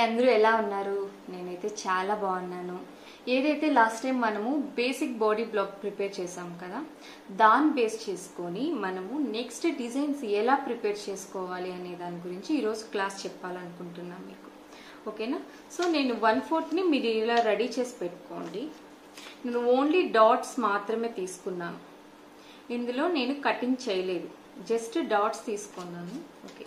అందరూ ఎలా ఉన్నారు నేనైతే చాలా బాగున్నాను ఏదైతే లాస్ట్ టైం మనము బేసిక్ బాడీ బ్లాక్ ప్రిపేర్ చేసాం కదా దాన్ని బేస్ చేసుకొని మనము నెక్స్ట్ డిజైన్స్ ఎలా ప్రిపేర్ చేసుకోవాలి అనే దాని గురించి ఈరోజు క్లాస్ చెప్పాలనుకుంటున్నాను మీకు ఓకేనా సో నేను వన్ ఫోర్త్ని మీరు ఇలా రెడీ చేసి పెట్టుకోండి నేను ఓన్లీ డాట్స్ మాత్రమే తీసుకున్నాను ఇందులో నేను కటింగ్ చేయలేదు జస్ట్ డాట్స్ తీసుకున్నాను okay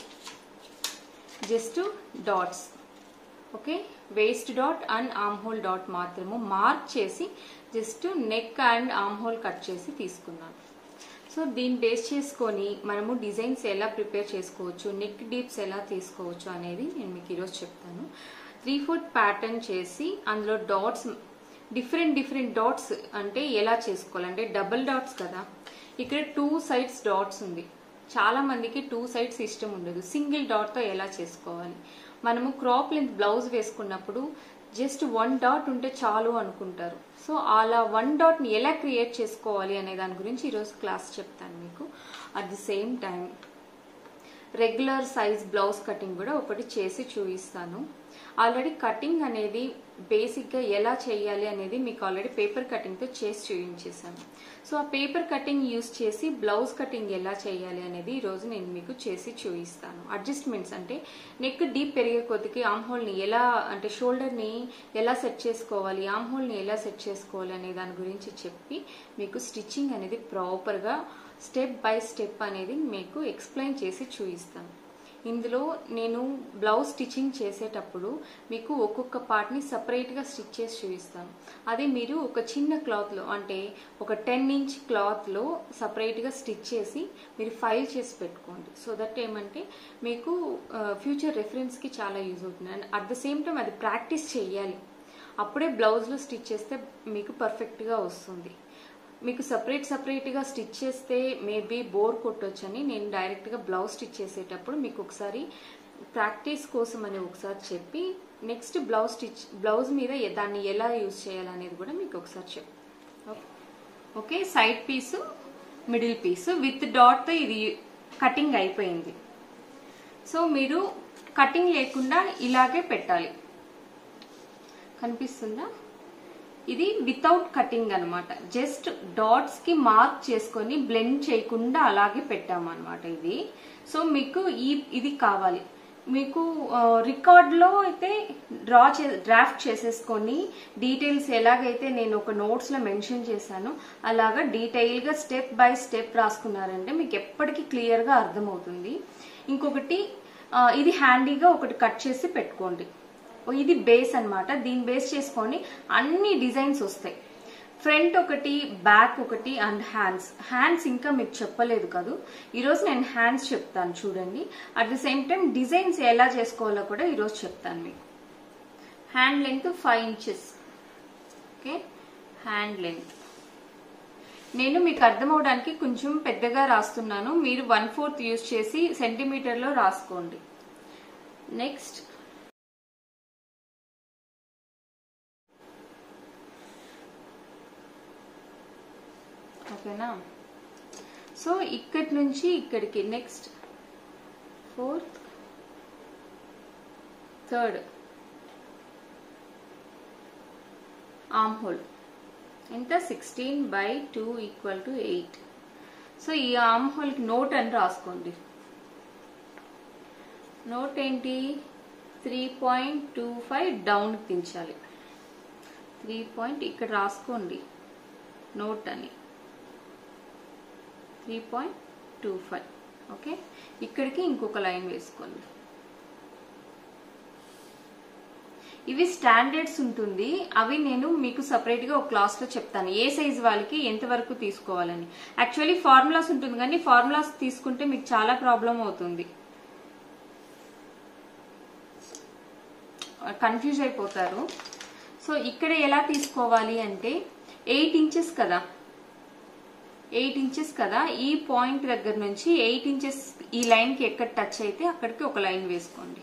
just dots okay waist dot and armhole dot మాత్రము మార్క్ చేసి just neck and armhole cut చేసి తీసుకున్నాను సో దీన్ని బేస్ చేసుకొని మనము డిజైన్స్ ఎలా ప్రిపేర్ చేసుకోవచ్చు నెక్ డీప్స్ ఎలా తీసుకోవచ్చు అనేది నేను మీకు ఈరోజు చెప్తాను త్రీ ఫోర్త్ ప్యాటర్న్ చేసి అందులో డాట్స్ డిఫరెంట్ డిఫరెంట్ డాట్స్ అంటే ఎలా చేసుకోవాలి అంటే డబుల్ డాట్స్ కదా ఇక్కడ టూ సైడ్స్ డాట్స్ ఉంది చాలా మందికి టూ సైడ్స్ ఇష్టం ఉండదు సింగిల్ డాట్తో ఎలా చేసుకోవాలి మనము క్రాప్ లెంత్ బ్లౌజ్ వేసుకున్నప్పుడు జస్ట్ వన్ డాట్ ఉంటే చాలు అనుకుంటారు సో అలా వన్ డాట్ని ఎలా క్రియేట్ చేసుకోవాలి అనే దాని గురించి ఈరోజు క్లాస్ చెప్తాను మీకు at the same time regular size blouse cutting కూడా ఒకటి చేసి చూపిస్తాను ఆల్రెడీ కటింగ్ అనేది బేసిక్గా ఎలా చేయాలి అనేది మీకు ఆల్రెడీ పేపర్ కటింగ్తో చేసి చూపించేసాను సో ఆ పేపర్ కటింగ్ యూస్ చేసి బ్లౌజ్ కటింగ్ ఎలా చేయాలి అనేది ఈరోజు నేను మీకు చేసి చూపిస్తాను అడ్జస్ట్మెంట్స్ అంటే నెక్ డీప్ పెరిగే కొద్దికి ఆమ్ హోల్ని ఎలా అంటే షోల్డర్ని ఎలా సెట్ చేసుకోవాలి ఆమ్ హోల్ని ఎలా సెట్ చేసుకోవాలి అనే దాని గురించి చెప్పి మీకు స్టిచ్చింగ్ అనేది ప్రాపర్గా స్టెప్ బై స్టెప్ అనేది మీకు ఎక్స్ప్లెయిన్ చేసి చూపిస్తాను ఇందులో నేను బ్లౌజ్ స్టిచ్చింగ్ చేసేటప్పుడు మీకు ఒక్కొక్క పార్ట్ని సపరేట్గా స్టిచ్ చేసి చూపిస్తాను అదే మీరు ఒక చిన్న క్లాత్లో అంటే ఒక టెన్ ఇంచ్ క్లాత్లో సపరేట్గా స్టిచ్ చేసి మీరు ఫైల్ చేసి పెట్టుకోండి సో దట్ ఏమంటే మీకు ఫ్యూచర్ రెఫరెన్స్కి చాలా యూజ్ అవుతుంది and at the same time అది ప్రాక్టీస్ చేయాలి అప్పుడే బ్లౌజ్లో స్టిచ్ చేస్తే మీకు పర్ఫెక్ట్గా వస్తుంది మీకు సపరేట్ సపరేట్గా స్టిచ్ చేస్తే మేబీ బోర్ కొట్టొచ్చని నేను డైరెక్ట్గా బ్లౌజ్ స్టిచ్ చేసేటప్పుడు మీకు ఒకసారి ప్రాక్టీస్ కోసం అని ఒకసారి చెప్పి నెక్స్ట్ బ్లౌజ్ స్టిచ్ బ్లౌజ్ మీద దాన్ని ఎలా యూజ్ చేయాలనేది కూడా మీకు ఒకసారి చెప్ okay side piece middle piece with డాట్తో ఇది కటింగ్ అయిపోయింది సో మీరు కటింగ్ లేకుండా ఇలాగే పెట్టాలి కనిపిస్తుందా ఇది వితౌట్ కటింగ్ అనమాట జస్ట్ డాట్స్ కి మార్క్ చేసుకొని బ్లెండ్ చేయకుండా అలాగే పెట్టామన్నమాట ఇది సో మీకు ఈ ఇది కావాలి మీకు రికార్డ్ లో అయితే డ్రా చే డ్రాఫ్ట్ చేసేసుకొని డీటెయిల్స్ ఎలాగైతే నేను ఒక నోట్స్ లో మెన్షన్ చేశాను అలాగా డీటెయిల్ గా స్టెప్ బై స్టెప్ రాసుకున్నారంటే మీకు ఎప్పటికీ క్లియర్ గా అర్థమవుతుంది ఇంకొకటి ఇది హ్యాండీగా ఒకటి కట్ చేసి పెట్టుకోండి ఇది బేస్ అనమాట దీన్ని బేస్ చేసుకొని అన్ని డిజైన్స్ వస్తాయి ఫ్రంట్ ఒకటి బ్యాక్ ఒకటి అండ్ హ్యాండ్స్ హ్యాండ్స్ ఇంకా మీకు చెప్పలేదు కాదు ఈరోజు నేను హ్యాండ్స్ చెప్తాను చూడండి at the same time designs ఎలా చేసుకోవాలో కూడా ఈరోజు చెప్తాను మీకు hand length five inches okay hand length నేను మీకు అర్థం అవడానికి కొంచెం పెద్దగా రాస్తున్నాను మీరు వన్ ఫోర్త్ యూజ్ చేసి సెంటీమీటర్లో రాసుకోండి నెక్స్ట్ ఓకేనా సో ఇక్కడి నుంచి ఇక్కడికి next fourth third armhole ఎంత sixteen by two equal to eight so ఈ ఆమ్ హోల్కి నోట్ అని రాసుకోండి నోట్ ఏంటి త్రీ పాయింట్ టూ ఫైవ్ డౌన్కి దించాలి త్రీ పాయింట్ ఇక్కడ రాసుకోండి నోట్ అని three point two five okay ఇక్కడికి ఇంకొక లైన్ వేసుకోండి ఇవి స్టాండర్డ్స్ ఉంటుంది అవి నేను మీకు సపరేట్గా ఒక క్లాస్లో చెప్తాను ఏ సైజ్ వాళ్ళకి ఎంతవరకు తీసుకోవాలని యాక్చువల్లీ ఫార్ములాస్ ఉంటుంది కానీ ఫార్ములాస్ తీసుకుంటే మీకు చాలా ప్రాబ్లం అవుతుంది కన్ఫ్యూజ్ అయిపోతారు సో ఇక్కడ ఎలా తీసుకోవాలి అంటే ఎయిట్ ఇంచెస్ కదా ఎయిట్ ఇంచెస్ కదా ఈ పాయింట్ దగ్గర నుంచి ఎయిట్ ఇంచెస్ ఈ లైన్కి ఎక్కడ టచ్ అయితే అక్కడికి ఒక లైన్ వేసుకోండి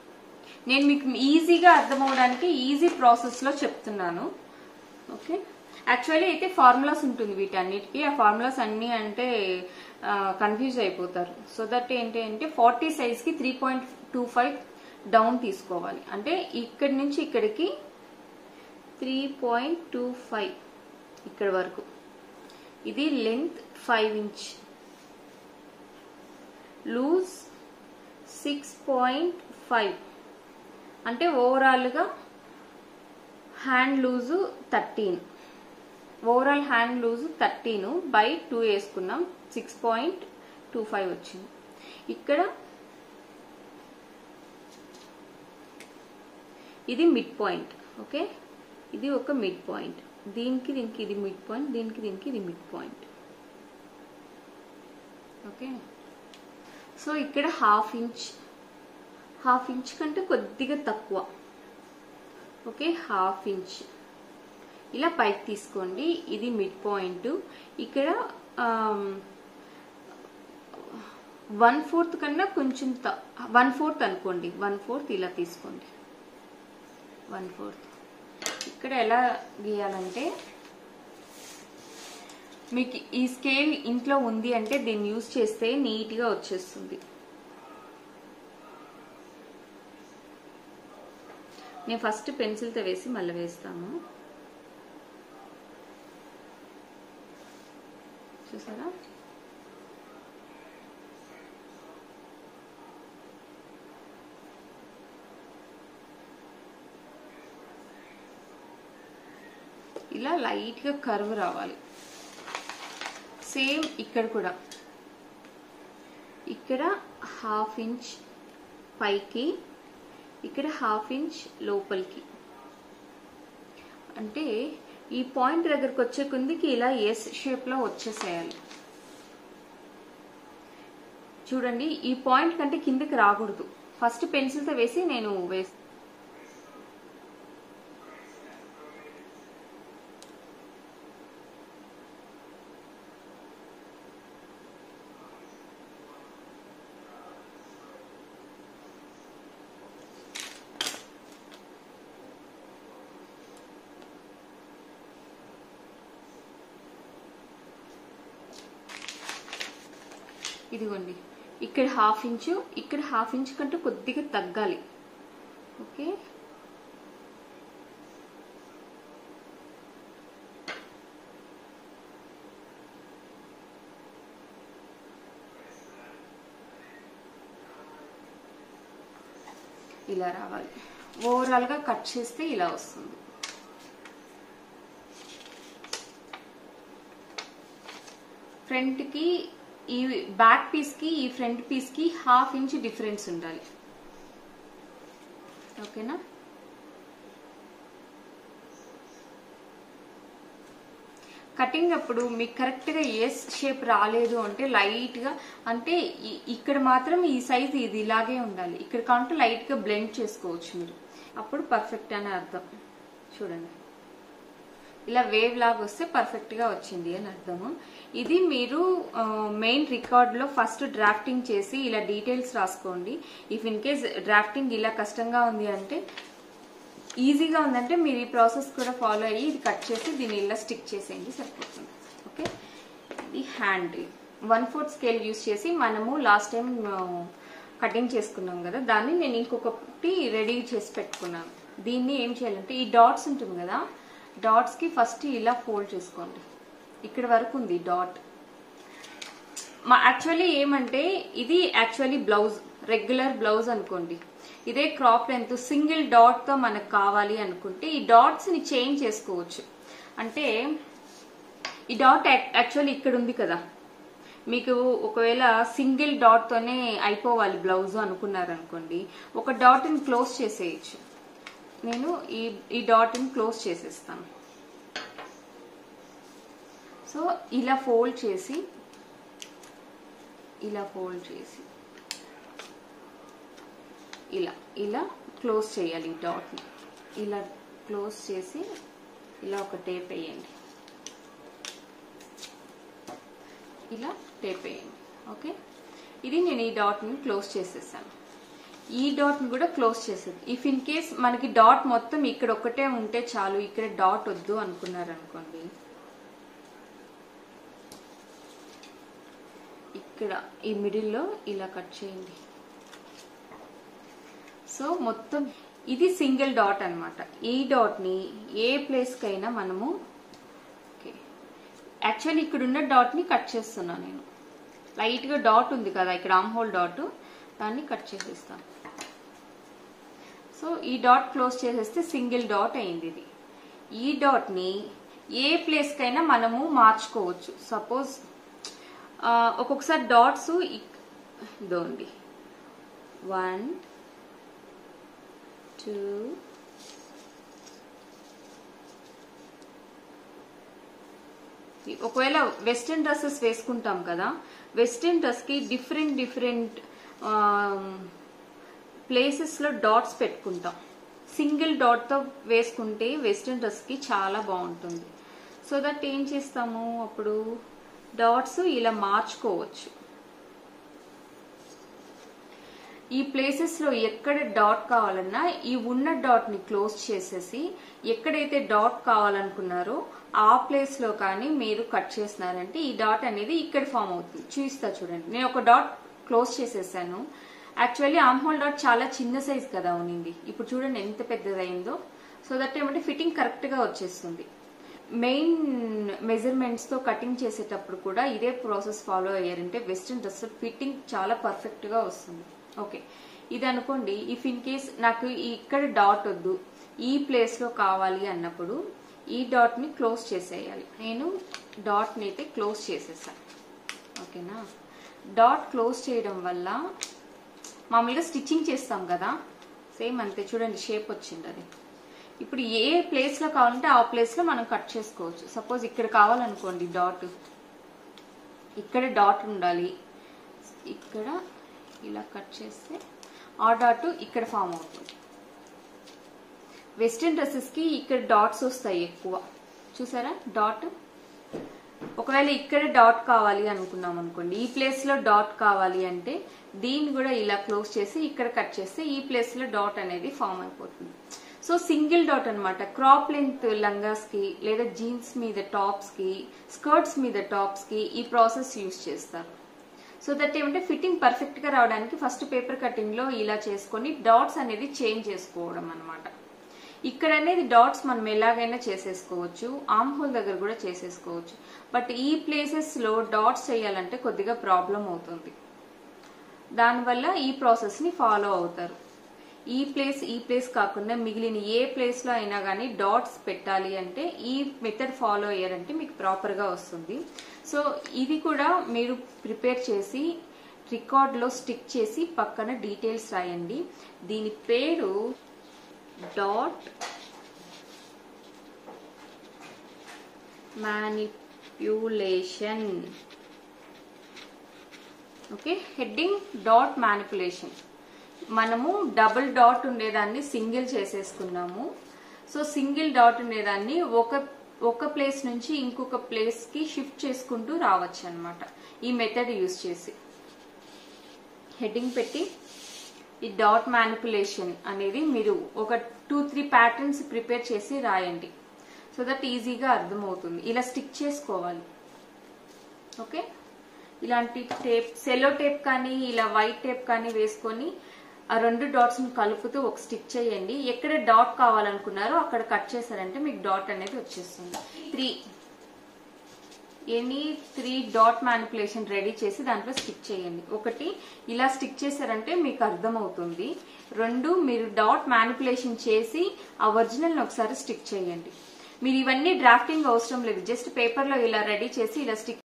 నేను మీకు ఈజీగా అర్థం అవడానికి ఈజీ ప్రాసెస్లో చెప్తున్నాను ఓకే యాక్చువల్లీ అయితే ఫార్ములాస్ ఉంటుంది వీటన్నిటికీ ఆ ఫార్ములాస్ అన్ని అంటే కన్ఫ్యూజ్ అయిపోతారు సో దట్ ఏంటి అంటే ఫార్టీ సైజ్కి three point two five down తీసుకోవాలి అంటే ఇక్కడి నుంచి ఇక్కడికి త్రీ పాయింట్ టూ ఫైవ్ ఇక్కడ వరకు ఇది length five inch loose six point five అంటే ఓవరాల్గా hand loose thirteen overall hand loose thirteen by two వేసుకున్నాం సిక్స్ పాయింట్ టూ ఫైవ్ వచ్చింది ఇక్కడ ఇది మిడ్ పాయింట్ ఓకే ఇది ఒక మిడ్ పాయింట్ దీనికి దీనికి ఇది మిడ్ పాయింట్ దీనికి దీనికి ఇది మిడ్ పాయింట్ ఓకే సో ఇక్కడ హాఫ్ ఇంచ్ హాఫ్ ఇంచ్ కంటే కొద్దిగా తక్కువ ఓకే హాఫ్ ఇంచ్ ఇలా పైకి తీసుకోండి ఇది మిడ్ పాయింట్ ఇక్కడ వన్ ఫోర్త్ కన్నా కొంచెం వన్ ఫోర్త్ అనుకోండి వన్ ఫోర్త్ ఇలా తీసుకోండి వన్ ఫోర్త్ ఇక్కడ ఎలా గీయాలంటే మీకు ఈ స్కేల్ ఇంట్లో ఉంది అంటే దీన్ని యూజ్ చేస్తే నీట్గా వచ్చేస్తుంది నేను ఫస్ట్ పెన్సిల్తో వేసి మళ్ళీ వేస్తాను చూసారా ఇలా లైట్గా కర్వ్ రావాలి సేమ్ ఇక్కడ కూడా ఇక్కడ హాఫ్ ఇంచ్ పైకి ఇక్కడ హాఫ్ ఇంచ్ లోపలికి అంటే ఈ పాయింట్ దగ్గరకు వచ్చే కుందికి ఇలా ఎస్ షేప్లో వచ్చేసేయాలి చూడండి ఈ పాయింట్ కంటే కిందకి రాకూడదు ఫస్ట్ పెన్సిల్తో వేసి నేను వేసి ఇదిగోండి ఇక్కడ హాఫ్ ఇంచు ఇక్కడ హాఫ్ ఇంచ్ కంటే కొద్దిగా తగ్గాలి ఓకే ఇలా రావాలి ఓవరాల్గా కట్ చేస్తే ఇలా వస్తుంది ఫ్రంట్కి ఈ బ్యాక్ పీస్కి ఈ ఫ్రంట్ పీస్కి హాఫ్ ఇంచ్ డిఫరెన్స్ ఉండాలి ఓకేనా కటింగ్ అప్పుడు మీకు కరెక్ట్గా ఎస్ షేప్ రాలేదు అంటే లైట్గా అంటే ఈ- ఇక్కడ మాత్రం ఈ సైజ్ ఇది ఇలాగే ఉండాలి ఇక్కడ కాంటే లైట్గా బ్లెండ్ చేసుకోవచ్చు మీరు అప్పుడు పర్ఫెక్ట్ అని అర్థం చూడండి ఇలా వేవ్ లాగా వస్తే పర్ఫెక్ట్ గా వచ్చింది అని అర్థము ఇది మీరు మెయిన్ రికార్డ్ లో ఫస్ట్ డ్రాఫ్టింగ్ చేసి ఇలా డీటెయిల్స్ రాసుకోండి ఇఫ్ ఇన్ కేస్ డ్రాఫ్టింగ్ ఇలా కష్టంగా ఉంది అంటే ఈజీగా ఉందంటే మీరు ఈ ప్రాసెస్ కూడా ఫాలో అయ్యి ఇది కట్ చేసి దీన్ని ఇలా స్టిక్ చేసేయండి సరిపోతుంది ఓకే ఇది hand one fourth scale use చేసి మనము లాస్ట్ టైం కటింగ్ చేసుకున్నాం కదా దాన్ని నేను ఇంకొకటి రెడీ చేసి పెట్టుకున్నాను దీన్ని ఏం చేయాలంటే ఈ డాట్స్ ఉంటుంది కదా డాట్స్ కి ఫస్ట్ ఇలా ఫోల్డ్ చేసుకోండి ఇక్కడ వరకు ఉంది డాట్ మా యాక్చువల్లీ ఏమంటే ఇది యాక్చువల్లీ బ్లౌజ్ రెగ్యులర్ బ్లౌజ్ అనుకోండి ఇదే క్రాప్ లెంత్ సింగిల్ డాట్ తో మనకు కావాలి అనుకుంటే ఈ డాట్స్ ని చేంజ్ చేసుకోవచ్చు అంటే ఈ డాట్ యాక్చువల్లీ ఇక్కడ ఉంది కదా మీకు ఒకవేళ సింగిల్ డాట్ తోనే అయిపోవాలి బ్లౌజ్ అనుకున్నారనుకోండి ఒక డాట్ ని క్లోజ్ చేసేయచ్చు నేను ఈ ఈ డాట్ ని క్లోజ్ చేసేస్తాను సో ఇలా ఫోల్డ్ చేసి ఇలా ఫోల్డ్ చేసి ఇలా ఇలా క్లోజ్ చేయాలి ఈ డాట్ని ఇలా క్లోజ్ చేసి ఇలా ఒక టేప్ వేయండి ఇలా టేప్ వేయండి ఓకే ఇది నేను ఈ డాట్ని క్లోజ్ చేసేసాను ఈ డాట్ని కూడా క్లోజ్ చేసేది ఇఫ్ ఇన్ కేస్ మనకి డాట్ మొత్తం ఇక్కడ ఒక్కటే ఉంటే చాలు ఇక్కడ డాట్ వద్దు అనుకున్నారు అనుకోండి ఇక్కడ ఈ మిడిల్లో ఇలా కట్ చేయండి సో మొత్తం ఇది సింగిల్ డాట్ అనమాట ఈ డాట్ని ఏ ప్లేస్కైనా మనము ఓకే యాక్చువల్లీ ఇక్కడ ఉన్న డాట్ని కట్ చేస్తున్నాను నేను లైట్గా డాట్ ఉంది కదా ఇక్కడ ఆమ్ హోల్ డాట్ దాన్ని కట్ చేసేస్తాను సో ఈ డాట్ క్లోజ్ చేసేస్తే సింగిల్ డాట్ అయింది ఇది ఈ డాట్ని ఏ ప్లేస్కైనా మనము మార్చుకోవచ్చు సపోజ్ ఒక్కొక్కసారి డాట్స్ ఇదోండి వన్ టూ ఒకవేళ వెస్ట్రన్ డ్రెస్సెస్ వేసుకుంటాం కదా వెస్ట్రన్ డ్రెస్కి డిఫరెంట్ డిఫరెంట్ ప్లేసెస్లో డాట్స్ పెట్టుకుంటాం సింగిల్ డాట్తో వేసుకుంటే వెస్ట్రన్ డ్రెస్కి చాలా బాగుంటుంది సో దట్ ఏం చేస్తాము అప్పుడు డాట్స్ ఇలా మార్చుకోవచ్చు ఈ ప్లేసెస్లో ఎక్కడ డాట్ కావాలన్నా ఈ ఉన్న డాట్ని క్లోజ్ చేసేసి ఎక్కడైతే డాట్ కావాలనుకున్నారో ఆ ప్లేస్లో కానీ మీరు కట్ చేసినారంటే ఈ డాట్ అనేది ఇక్కడ ఫామ్ అవుతుంది చూస్తా చూడండి నేను ఒక డాట్ క్లోజ్ చేసేసాను యాక్చువల్లీ ఆమ్హోల్ డాట్ చాలా చిన్న సైజ్ కదా ఉనింది ఇప్పుడు చూడండి ఎంత పెద్దదైందో సో దట్ ఏమంటే ఫిట్టింగ్ కరెక్ట్గా వచ్చేస్తుంది మెయిన్ మెజర్మెంట్స్తో కటింగ్ చేసేటప్పుడు కూడా ఇదే ప్రాసెస్ ఫాలో అయ్యారంటే వెస్ట్రన్ డ్రెస్ ఫిట్టింగ్ చాలా పర్ఫెక్ట్గా వస్తుంది ఓకే ఇది అనుకోండి ఇఫ్ ఇన్ కేస్ నాకు ఇక్కడ డాట్ వద్దు ఈ ప్లేస్లో కావాలి అన్నప్పుడు ఈ డాట్ని క్లోజ్ చేసేయాలి నేను డాట్ని అయితే క్లోజ్ చేసేసాను ఓకేనా డాట్ క్లోజ్ చేయడం వల్ల మామూలుగా స్టిచ్చింగ్ చేస్తాం కదా సేమ్ అంతే చూడండి షేప్ వచ్చింది అది ఇప్పుడు ఏ ప్లేస్లో కావాలంటే ఆ ప్లేస్లో మనం కట్ చేసుకోవచ్చు సపోజ్ ఇక్కడ కావాలనుకోండి డాట్ ఇక్కడ డాట్ ఉండాలి ఇక్కడ ఇలా కట్ చేస్తే ఆ డాట్ ఇక్కడ ఫామ్ అవుతుంది వెస్ట్రన్ డ్రెస్సెస్కి ఇక్కడ డాట్స్ వస్తాయి ఎక్కువ చూసారా డాట్ ఒకవేళ ఇక్కడ డాట్ కావాలి అనుకున్నాం అనుకోండి ఈ ప్లేస్లో డాట్ కావాలి అంటే దీన్ని కూడా ఇలా క్లోజ్ చేసి ఇక్కడ కట్ చేస్తే ఈ ప్లేస్లో డాట్ అనేది ఫామ్ అయిపోతుంది సో సింగిల్ డాట్ అనమాట క్రాప్ లెంత్ లంగాస్కి లేదా జీన్స్ మీద టాప్స్కి స్కర్ట్స్ మీద టాప్స్కి ఈ ప్రాసెస్ యూస్ చేస్తారు సో దట్ ఏమంటే ఫిట్టింగ్ పర్ఫెక్ట్గా రావడానికి ఫస్ట్ పేపర్ కటింగ్లో ఇలా చేసుకొని డాట్స్ అనేది చేంజ్ చేసుకోవడం అనమాట ఇక్కడ అనేది డాట్స్ మనం ఎలాగైనా చేసేసుకోవచ్చు ఆమ్ హోల్ దగ్గర కూడా చేసేసుకోవచ్చు బట్ ఈ ప్లేసెస్లో డాట్స్ చేయాలంటే కొద్దిగా ప్రాబ్లం అవుతుంది దానివల్ల ఈ ప్రాసెస్ని ఫాలో అవుతారు ఈ ప్లేస్ ఈ ప్లేస్ కాకుండా మిగిలిన ఏ ప్లేస్లో అయినా కానీ డాట్స్ పెట్టాలి అంటే ఈ మెథడ్ ఫాలో అయ్యారంటే మీకు ప్రాపర్గా వస్తుంది సో ఇది కూడా మీరు ప్రిపేర్ చేసి రికార్డ్లో స్టిక్ చేసి పక్కన డీటెయిల్స్ రాయండి దీని పేరు dot manipulation okay heading dot manipulation మనము డబుల్ డాట్ ఉండేదాన్ని సింగిల్ చేసేసుకున్నాము సో సింగిల్ డాట్ ఉండేదాన్ని ఒక ఒక ప్లేస్ నుంచి ఇంకొక ప్లేస్కి షిఫ్ట్ చేసుకుంటూ రావచ్చు అనమాట ఈ మెథడ్ యూస్ చేసి హెడ్డింగ్ పెట్టి ఈ డాట్ మ్యానిపులేషన్ అనేది మీరు ఒక టూ త్రీ ప్యాటర్న్స్ ప్రిపేర్ చేసి రాయండి సో దట్ ఈజీగా అర్థమవుతుంది ఇలా స్టిక్ చేసుకోవాలి ఓకే ఇలాంటి టేప్ సెలో టేప్ కానీ ఇలా వైట్ టేప్ కానీ వేసుకొని ఆ రెండు డాట్స్ ని కలుపుతూ ఒక స్టిక్ చేయండి ఎక్కడ డాట్ కావాలనుకున్నారో అక్కడ కట్ చేశారంటే మీకు డాట్ అనేది వచ్చేస్తుంది three any three dot manipulation ready చేసి దాంట్లో స్టిక్ చేయండి ఒకటి ఇలా స్టిక్ చేశారంటే మీకు అర్థమవుతుంది రెండు మీరు డాట్ మ్యానిపులేషన్ చేసి ఆ ఒరిజినల్ ఒకసారి స్టిక్ చేయండి మీరు ఇవన్నీ డ్రాఫ్టింగ్ అవసరం లేదు జస్ట్ పేపర్లో ఇలా రెడీ చేసి ఇలా స్టిక్